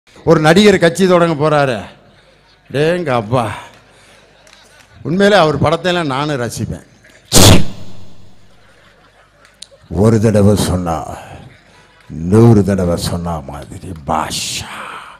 ஒரு நடிகர் கட்சி தொடங்க போறாரு டேங்க அப்பா உண்மையிலே அவர் படத்தையெல்லாம் நானும் ரசிப்பேன் ஒரு தடவை சொன்னா நூறு தடவை சொன்ன மாதிரி பாஷா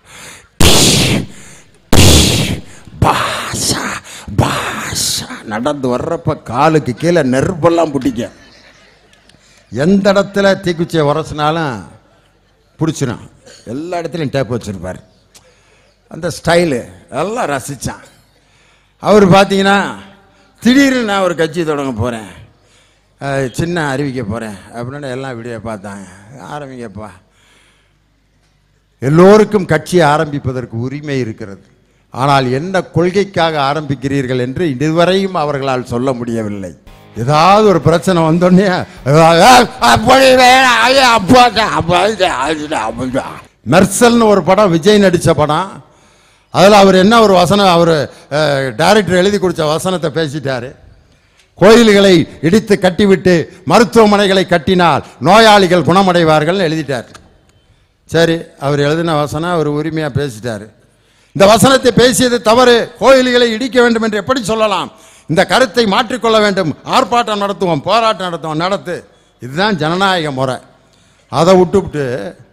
பாஷா பாஷா நடந்து வர்றப்ப காலுக்கு கீழே நெருப்பெல்லாம் பிடிக்க எந்த இடத்துல தீக்குச்சியை உரசினாலும் பிடிச்சிரும் எல்லா இடத்துலையும் டேப் வச்சுருப்பார் அந்த ஸ்டைலு எல்லாம் ரசித்தான் அவர் பார்த்தீங்கன்னா திடீர்னு நான் ஒரு கட்சி தொடங்க போகிறேன் சின்ன அறிவிக்க போகிறேன் அப்படின்னு எல்லாம் வீடியோ பார்த்தாங்க ஆரம்பிங்கப்பா எல்லோருக்கும் கட்சி ஆரம்பிப்பதற்கு உரிமை இருக்கிறது ஆனால் என்ன கொள்கைக்காக ஆரம்பிக்கிறீர்கள் என்று இதுவரையும் அவர்களால் சொல்ல முடியவில்லை ஏதாவது ஒரு பிரச்சனை வந்தோடனே அப்படி வேணாம், ஐயா, அப்பாடா, அப்பாடா, அதுடா, அப்படிடா. மெர்சல்னு ஒரு படம் விஜய் நடித்த படம் அதில் அவர் என்ன ஒரு வசனம் அவர் டைரக்டர் எழுதி கொடுத்த வசனத்தை பேசிட்டாரு கோயில்களை இடித்து கட்டிவிட்டு மருத்துவமனைகளை கட்டினால் நோயாளிகள் குணமடைவார்கள் எழுதிட்டார் சரி அவர் எழுதின வசனம் அவர் உரிமையாக பேசிட்டாரு இந்த வசனத்தை பேசியது தவறு கோயில்களை இடிக்க வேண்டும் என்று எப்படி சொல்லலாம் இந்த கருத்தை மாற்றிக்கொள்ள வேண்டும் ஆர்ப்பாட்டம் நடத்துவோம் போராட்டம் நடத்துவோம் நடத்து இதுதான் ஜனநாயக முறை அதை விட்டுவிட்டு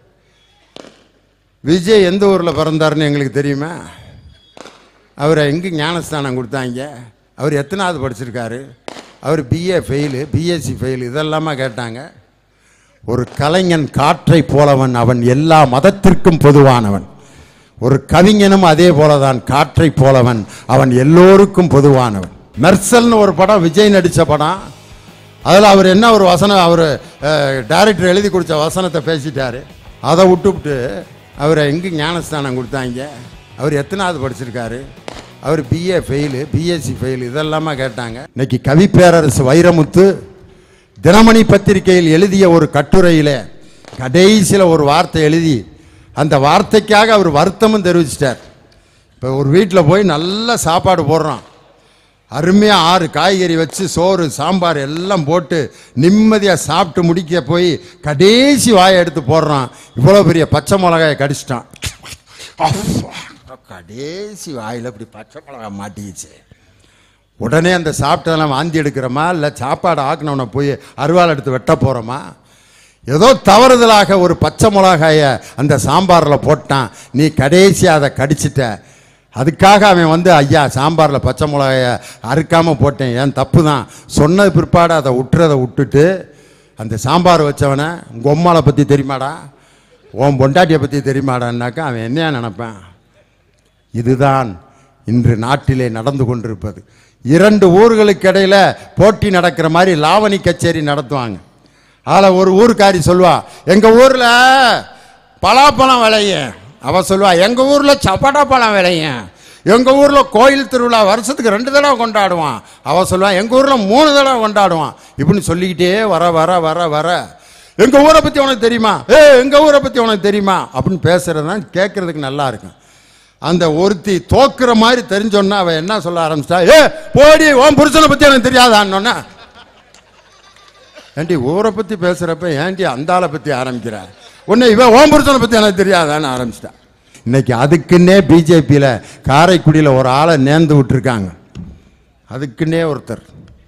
விஜய் எந்த ஊரில் பிறந்தாருன்னு எங்களுக்கு தெரியுமா அவரை எங்கே ஞானஸ்தானம் கொடுத்தாங்க அவர் எத்தனாவது படிச்சிருக்காரு அவர் பிஏ ஃபெயிலு பிஎஸ்சி ஃபெயிலு இதெல்லாமா கேட்டாங்க ஒரு கலைஞன் காற்றை போலவன் அவன் எல்லா மதத்திற்கும் பொதுவானவன் ஒரு கவிஞனும் அதே போலதான் காற்றை போலவன் அவன் எல்லோருக்கும் பொதுவானவன் மெர்சல்னு ஒரு படம் விஜய் நடித்த படம் அதில் அவர் என்ன ஒரு வசனம் அவர் டைரக்டர் எழுதி கொடுத்த வசனத்தை பேசிட்டாரு அதை விட்டுவிட்டு அவரை எங்கே ஞானஸ்தானம் கொடுத்தாங்க அவர் எத்தனாவது படிச்சிருக்காரு அவர் பிஏ ஃபெயிலு பிஎஸ்சி ஃபெயிலு இதெல்லாமா கேட்டாங்க இன்னைக்கு கவி பேரரசு வைரமுத்து தினமணி பத்திரிகையில் எழுதிய ஒரு கட்டுரையில் கடைசியில் ஒரு வார்த்தை எழுதி அந்த வார்த்தைக்காக அவர் வருத்தமும் தெரிவிச்சிட்டார் இப்போ ஒரு வீட்டில் போய் நல்ல சாப்பாடு போடுறோம் அருமையாக ஆறு காய்கறி வச்சு சோறு சாம்பார் எல்லாம் போட்டு நிம்மதியாக சாப்பிட்டு முடிக்க போய் கடைசி வாயை எடுத்து போடுறான் இவ்வளோ பெரிய பச்சை மிளகாயை கடிச்சிட்டான் அப்பா, கடைசி வாயில் இப்படி பச்சை மிளகாய் மாட்டிக்கிச்சு உடனே அந்த சாப்பிட்டதெல்லாம் வாந்தி எடுக்கிறோமா இல்லை சாப்பாடு ஆக்கினவனை போய் அருவாள் எடுத்து வெட்ட போகிறோமா ஏதோ தவறுதலாக ஒரு பச்சை மிளகாய அந்த சாம்பாரில் போட்டான் நீ கடைசியாக அதை கடிச்சிட்ட அதுக்காக அவன் வந்து ஐயா சாம்பாரில் பச்சை மிளகாய அறுக்காமல் போட்டேன் ஏன் தப்பு தான் சொன்னது பிற்பாடு அதை விட்டுறதை விட்டுட்டு அந்த சாம்பார் வச்சவனை உங்கள் அம்மாவை பற்றி தெரியுமாடா உன் பொண்டாட்டியை பற்றி தெரியுமாடான்னாக்கா அவன் என்னையா நினைப்பான் இதுதான் இன்று நாட்டிலே நடந்து கொண்டிருப்பது இரண்டு ஊர்களுக்கு இடையில போட்டி நடக்கிற மாதிரி லாவணி கச்சேரி நடத்துவாங்க அதில் ஒரு ஊருக்காரி சொல்லுவா எங்கள் ஊரில் பலாப்பழம் விளையும் அவ சொல்லுவா எங்கள் ஊரில் சப்படா பழம் விளையும் எங்கள் ஊரில் கோயில் திருவிழா வருஷத்துக்கு ரெண்டு தடவை கொண்டாடுவான் அவ சொல்லுவா எங்கள் ஊரில் மூணு தடவை கொண்டாடுவான் இப்படின்னு சொல்லிக்கிட்டே வர வர வர வர எங்கள் ஊரை பற்றி உனக்கு தெரியுமா ஏ எங்கள் ஊரை பற்றி உனக்கு தெரியுமா அப்படின்னு பேசுறது தான் கேட்குறதுக்கு நல்லா இருக்கும் அந்த ஒருத்தி தோக்குற மாதிரி தெரிஞ்சோன்னா அவ என்ன சொல்ல ஆரம்பிச்சிட்டா ஏ போடி உன் புருஷனை பற்றி எனக்கு தெரியாதான்னொன்னா ஏண்டி ஊரை பற்றி பேசுகிறப்ப ஏண்டி அந்த ஆளை பற்றி ஆரம்பிக்கிற உன்னை இவன் ஓம் புருஷனை பற்றி எனக்கு தெரியாதான்னு ஆரம்பிச்சிட்டான் இன்னைக்கு அதுக்குன்னே பிஜேபியில் காரைக்குடியில் ஒரு ஆளை நேர்ந்து விட்டுருக்காங்க அதுக்குன்னே ஒருத்தர்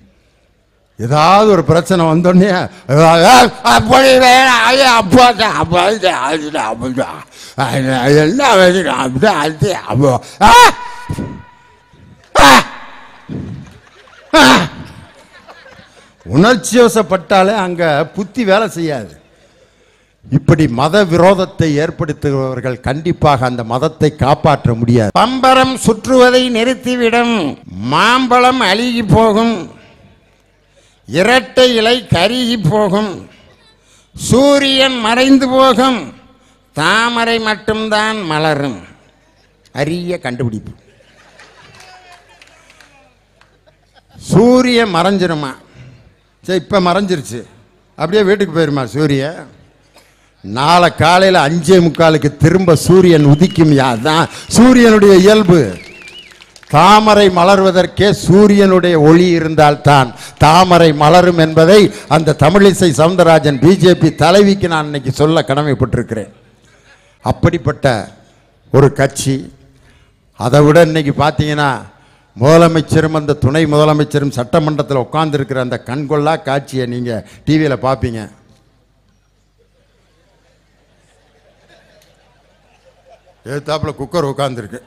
ஏதாவது ஒரு பிரச்சனை வந்தோடனே அப்படி வேணாம் ஐயா அப்பாடா அப்பாடா அதுடா அப்படிடா என்ன வேணும் அப்படியே அது அப்போ ஆ! ஆ! ஆ! உணர்ச்சி வசப்பட்டாலே அங்க புத்தி வேலை செய்யாது இப்படி மத விரோதத்தை ஏற்படுத்துபவர்கள் கண்டிப்பாக அந்த மதத்தை காப்பாற்ற முடியாது பம்பரம் சுற்றுவதை நிறுத்திவிடும் மாம்பழம் அழுகி போகும் இரட்டை இலை கருகி போகும் சூரியன் மறைந்து போகும் தாமரை மட்டும்தான் மலரும் அரிய கண்டுபிடிப்பு சூரியன் மறைஞ்சிருமா சரி இப்போ மறைஞ்சிருச்சு அப்படியே வீட்டுக்கு போயிருமா சூரியன் நாளை காலையில் அஞ்சே முக்காலுக்கு திரும்ப சூரியன் உதிக்கும் தான் சூரியனுடைய இயல்பு தாமரை மலர்வதற்கே சூரியனுடைய ஒளி இருந்தால்தான் தாமரை மலரும் என்பதை அந்த தமிழிசை சவுந்தரராஜன் பிஜேபி தலைவிக்கு நான் இன்னைக்கு சொல்ல கடமைப்பட்டிருக்கிறேன் அப்படிப்பட்ட ஒரு கட்சி அதை விட இன்னைக்கு பார்த்தீங்கன்னா முதலமைச்சரும் அந்த துணை முதலமைச்சரும் சட்டமன்றத்தில் உட்கார்ந்திருக்கிற அந்த கண்கொள்ளா காட்சியை நீங்கள் டிவியில் பார்ப்பீங்க எதிர்த்தாப்புல குக்கர் உட்காந்துருக்கு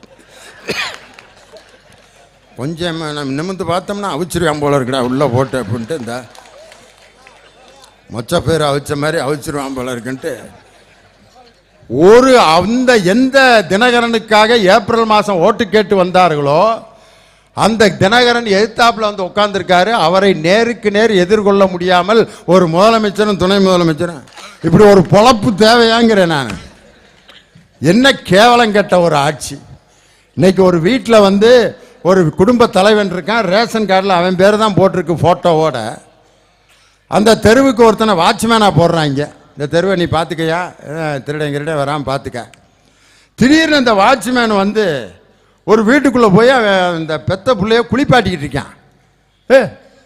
கொஞ்சம் நம்ம நிமிந்து பார்த்தோம்னா அவிச்சிருவான் போல இருக்குடா உள்ளே போட்டு அப்படின்ட்டு இந்த மொச்ச பேர் அவிச்ச மாதிரி அவிச்சிருவான் போல இருக்குன்ட்டு ஒரு அந்த எந்த தினகரனுக்காக ஏப்ரல் மாதம் ஓட்டு கேட்டு வந்தார்களோ அந்த தினகரன் எதிர்த்தாப்புல வந்து உட்கார்ந்திருக்காரு அவரை நேருக்கு நேர் எதிர்கொள்ள முடியாமல் ஒரு முதலமைச்சரும் துணை முதலமைச்சரும் இப்படி ஒரு பொழப்பு தேவையாங்கிறேன் நான் என்ன கேவலம் கெட்ட ஒரு ஆட்சி இன்னைக்கு ஒரு வீட்டில் வந்து ஒரு குடும்ப தலைவன் இருக்கான் ரேஷன் கார்டில் அவன் பேர் தான் போட்டிருக்கு ஃபோட்டோவோட அந்த தெருவுக்கு ஒருத்தனை வாட்ச்மேனாக போடுறாங்க இந்த தெருவை நீ பார்த்துக்கையா திருடன் கிருடன் வராமல் பார்த்துக்க திடீர்னு இந்த வாட்ச்மேன் வந்து ஒரு வீட்டுக்குள்ளே போய் அவன் இந்த பெத்த பிள்ளைய குளிப்பாட்டிக்கிட்டு இருக்கான் ஏ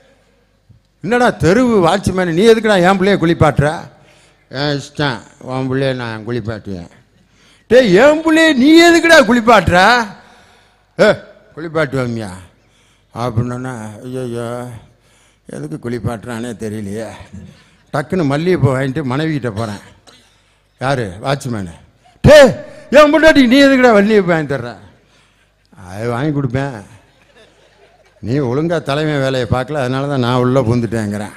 என்னடா தெருவு வாட்ச்மேன் நீ எதுக்குடா என் பிள்ளைய குளிப்பாட்டுற என் இஷ்டம் உன் பிள்ளைய நான் குளிப்பாட்டுவேன் டேய் என் பிள்ளைய நீ எதுக்குடா குளிப்பாட்டுற ஏ குளிப்பாட்டுவாமியா அப்படின்னா ஐயோ எதுக்கு குளிப்பாட்டுறானே தெரியலையே டக்குன்னு மல்லிகைப்பூ வாங்கிட்டு மனைவிக்கிட்ட போகிறேன் யார் வாட்ச்மேனு டே என் முன்னாடி நீ எதுக்குடா மல்லிகைப்பூ வாங்கி தர்ற அது வாங்கி கொடுப்பேன் நீ ஒழுங்கா தலைமை வேலையை பார்க்கல அதனால தான் நான் உள்ளே பூந்துட்டேங்கிறேன்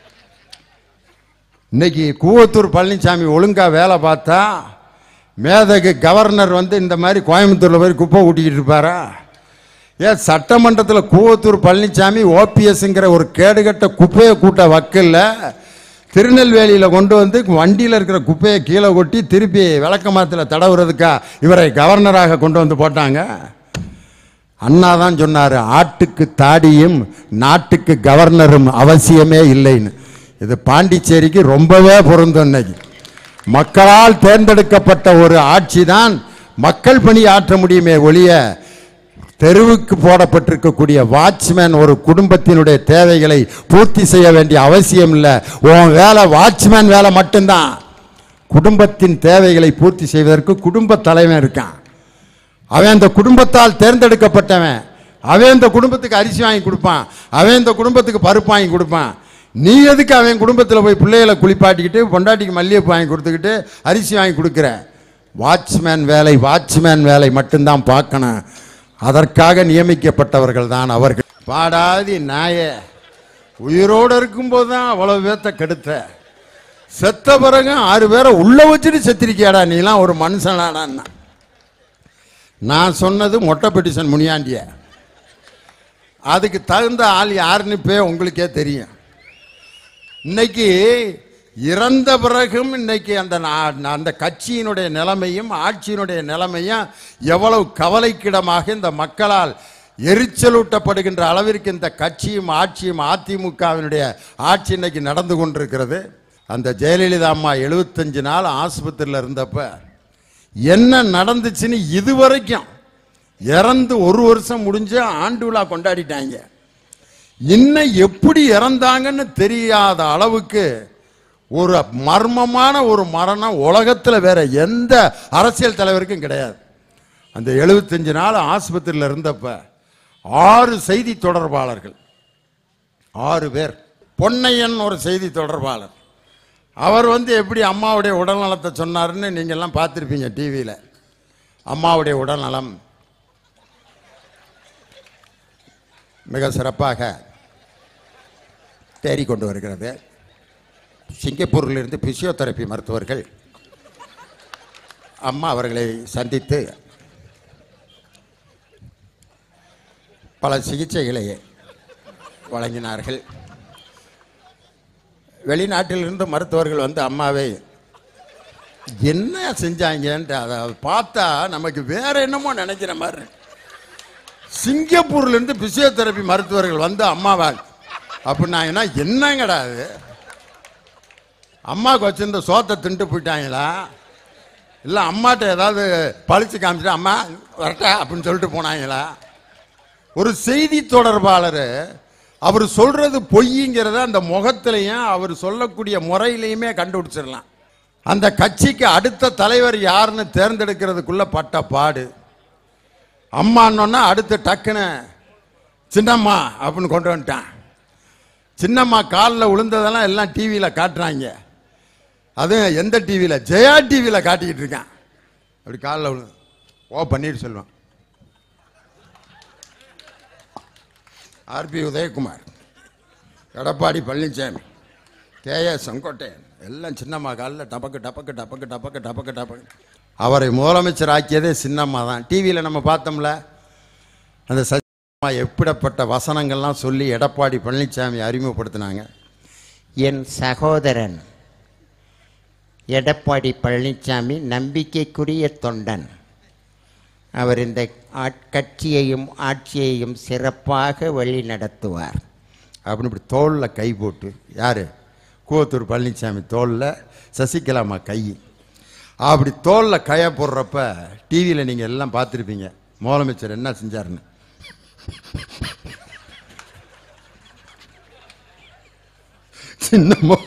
இன்னைக்கு கூவத்தூர் பழனிசாமி ஒழுங்கா வேலை பார்த்தா மேதகு கவர்னர் வந்து இந்த மாதிரி கோயம்புத்தூரில் போய் குப்பை கூட்டிக்கிட்டு இருப்பாரா ஏன் சட்டமன்றத்தில் கூவத்தூர் பழனிசாமி ஓபிஎஸ்ங்கிற ஒரு கேடுகட்ட குப்பையை கூட்ட வக்கில்ல திருநெல்வேலியில் கொண்டு வந்து வண்டியில் இருக்கிற குப்பையை கீழே கொட்டி திருப்பி விளக்கமாத்தில் தடவுறதுக்கா இவரை கவர்னராக கொண்டு வந்து போட்டாங்க அண்ணா தான் சொன்னார் ஆட்டுக்கு தாடியும் நாட்டுக்கு கவர்னரும் அவசியமே இல்லைன்னு இது பாண்டிச்சேரிக்கு ரொம்பவே பொருந்தும் இன்னைக்கு மக்களால் தேர்ந்தெடுக்கப்பட்ட ஒரு ஆட்சி தான் மக்கள் பணி ஆற்ற முடியுமே ஒழிய தெருவுக்கு போடப்பட்டிருக்கக்கூடிய வாட்ச்மேன் ஒரு குடும்பத்தினுடைய தேவைகளை பூர்த்தி செய்ய வேண்டிய அவசியம் இல்லை உன் வேலை வாட்ச்மேன் வேலை மட்டும்தான் குடும்பத்தின் தேவைகளை பூர்த்தி செய்வதற்கு குடும்ப தலைவன் இருக்கான் அவன் அந்த குடும்பத்தால் தேர்ந்தெடுக்கப்பட்டவன் அவன் இந்த குடும்பத்துக்கு அரிசி வாங்கி கொடுப்பான் அவன் இந்த குடும்பத்துக்கு பருப்பு வாங்கி கொடுப்பான் நீ எதுக்கு அவன் குடும்பத்தில் போய் பிள்ளைகளை குளிப்பாட்டிக்கிட்டு பொண்டாட்டிக்கு மல்லிகைப்பூ வாங்கி கொடுத்துக்கிட்டு அரிசி வாங்கி கொடுக்குற வாட்ச்மேன் வேலை வாட்ச்மேன் வேலை மட்டும்தான் பார்க்கணும் அதற்காக நியமிக்கப்பட்டவர்கள் தான் அவர்கள் பாடாதி நாய உயிரோடு இருக்கும்போது தான் அவ்வளவு பேத்த கெடுத்த செத்த பிறகு ஆறு பேரை உள்ள வச்சுட்டு செத்திருக்கியாடா நீலாம் ஒரு மனுஷனாடான்னா நான் சொன்னது மொட்டை பெட்டிஷன் முனியாண்டிய அதுக்கு தகுந்த ஆள் யாருன்னு இப்போ உங்களுக்கே தெரியும் இன்னைக்கு இறந்த பிறகும் இன்னைக்கு அந்த நா- அந்த கட்சியினுடைய நிலைமையும் ஆட்சியினுடைய நிலைமையும் எவ்வளவு கவலைக்கிடமாக இந்த மக்களால் எரிச்சலூட்டப்படுகின்ற அளவிற்கு இந்த கட்சியும் ஆட்சியும் அதிமுகவினுடைய ஆட்சி இன்னைக்கு நடந்து கொண்டிருக்கிறது அந்த ஜெயலலிதா அம்மா எழுபத்தஞ்சு நாள் ஆஸ்பத்திரியில் இருந்தப்ப என்ன நடந்துச்சுன்னு இதுவரைக்கும் இறந்து ஒரு வருஷம் முடிஞ்சு ஆண்டு விழா கொண்டாடிட்டாங்க இன்னும் எப்படி இறந்தாங்கன்னு தெரியாத அளவுக்கு ஒரு மர்மமான ஒரு மரணம் உலகத்தில் வேற எந்த அரசியல் தலைவருக்கும் கிடையாது அந்த எழுபத்தஞ்சு நாள் ஆஸ்பத்திரியில் இருந்தப்ப ஆறு செய்தி தொடர்பாளர்கள் ஆறு பேர் பொன்னையன் ஒரு செய்தி தொடர்பாளர் அவர் வந்து எப்படி அம்மாவுடைய உடல்நலத்தை சொன்னாருன்னு நீங்க எல்லாம் பார்த்துருப்பீங்க டிவியில் அம்மாவுடைய உடல்நலம் மிக சிறப்பாக தேறிக்கொண்டு வருகிறது சிங்கப்பூரிலிருந்து பிசியோதெரப்பி மருத்துவர்கள் அம்மா அவர்களை சந்தித்து பல சிகிச்சைகளை வழங்கினார்கள் வெளிநாட்டிலிருந்து மருத்துவர்கள் வந்து அம்மாவை என்ன செஞ்சாங்கன்ட்டு அதை பார்த்தா நமக்கு வேற என்னமோ நினைக்கிற மாதிரி இருக்கு. சிங்கப்பூர்லேருந்து பிசியோதெரப்பி மருத்துவர்கள் வந்து அம்மாவா அப்படின்னாங்கன்னா என்னங்கடா அது அம்மாவுக்கு வச்சிருந்த சோத்தை தின்ட்டு போயிட்டாங்களா இல்லை அம்மாட்ட ஏதாவது பழிச்சு காமிச்சிட்டு அம்மா வரட்டா அப்படின்னு சொல்லிட்டு போனாங்களா ஒரு செய்தி தொடர்பாளர் அவர் சொல்றது பொய்ங்கிறத அந்த முகத்திலையும் அவர் சொல்லக்கூடிய முறையிலையுமே கண்டுபிடிச்சிடலாம் அந்த கட்சிக்கு அடுத்த தலைவர் யாருன்னு தேர்ந்தெடுக்கிறதுக்குள்ள பட்ட பாடு அம்மான்னொன்னா அடுத்து டக்குன்னு சின்னம்மா அப்படின்னு கொண்டு வந்துட்டான் சின்னம்மா காலில் விழுந்ததெல்லாம் எல்லாம் டிவியில் காட்டுறாங்க அதுவும் எந்த டிவியில் ஜெயா டிவியில் காட்டிக்கிட்டு இருக்கான் அப்படி காலில் விழு O Panneerselvam RB Udhayakumar Edappadi Palaniswami KA Sengottaiyan எல்லாம் சின்னம்மா காலில் டபக்கு டபக்கு டபக்கு டபக்கு டபக்கு டபக்கு அவரை முதலமைச்சர் ஆக்கியதே சின்னம்மா தான் டிவியில் நம்ம பார்த்தோம்ல அந்த சசிகலா எப்படிப்பட்ட வசனங்கள்லாம் சொல்லி எடப்பாடி பழனிசாமி அறிமுகப்படுத்தினாங்க என் சகோதரன் எடப்பாடி பழனிசாமி நம்பிக்கைக்குரிய தொண்டன் அவர் இந்த ஆட்- கட்சியையும் ஆட்சியையும் சிறப்பாக வழி நடத்துவார் அப்படின்னு இப்படி தோளில் கை போட்டு யார் கூவத்தூர் பழனிசாமி தோளில் சசிகலாமா கை அப்படி தோளில் கையை போடுறப்ப டிவியில் நீங்கள் எல்லாம் பார்த்துருப்பீங்க முதலமைச்சர் என்ன செஞ்சாருன்னு சின்னம்மா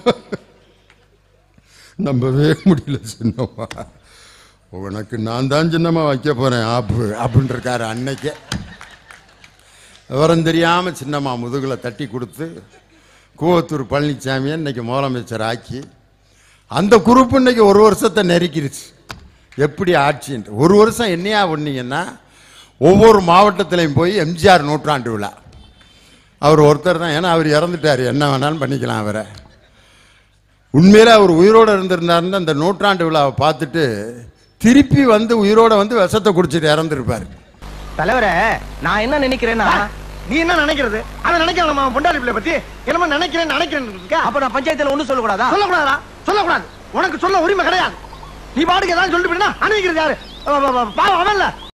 நம்பவே முடியல சின்னம்மா உனக்கு நான் தான் சின்னம்மா வைக்க போகிறேன் ஆப்பு அப்படின்னு இருக்காரு அன்னைக்கே விவரம் தெரியாமல் சின்னம்மா முதுகில் தட்டி கொடுத்து கூவத்தூர் பழனிசாமியை இன்னைக்கு முதலமைச்சர் ஆக்கி அந்த குரூப் இன்னைக்கு ஒரு வருஷத்தை நெருக்கிருச்சு எப்படி ஆட்சின்ட்டு ஒரு வருஷம் என்னையா பண்ணீங்கன்னா ஒவ்வொரு மாவட்டத்திலையும் போய் எம்ஜிஆர் நூற்றாண்டு விழா அவர் ஒருத்தர் தான் ஏன்னா அவர் இறந்துட்டார் என்ன வேணாலும் பண்ணிக்கலாம் அவரை உண்மையிலே அவர் உயிரோடு இருந்திருந்தாருன்னு அந்த நூற்றாண்டு விழாவை பார்த்துட்டு திருப்பி வந்து உயிரோட வந்து விஷத்தை குடிச்சிட்டு இறந்துருப்பார் தலைவரே நான் என்ன நினைக்கிறேன்னா நீ என்ன நினைக்கிறது அவன் நினைக்கிறான் நம்ம பொண்டாடி பிள்ளை பத்தி என்னமோ நினைக்கிறேன் நினைக்கிறேன் இருக்கா அப்ப நான் பஞ்சாயத்துல ஒண்ணு சொல்லக்கூடாதா சொல்லக்கூடாதா சொல்லக்கூடாது உனக்கு சொல்ல உரிமை கிடையாது நீ பாட்டுக்கு ஏதாவது சொல்லிட்டு போயினா அனுபவிக்கிறது யாரு அவ- அவ- அவ- பாவம் அவன்ல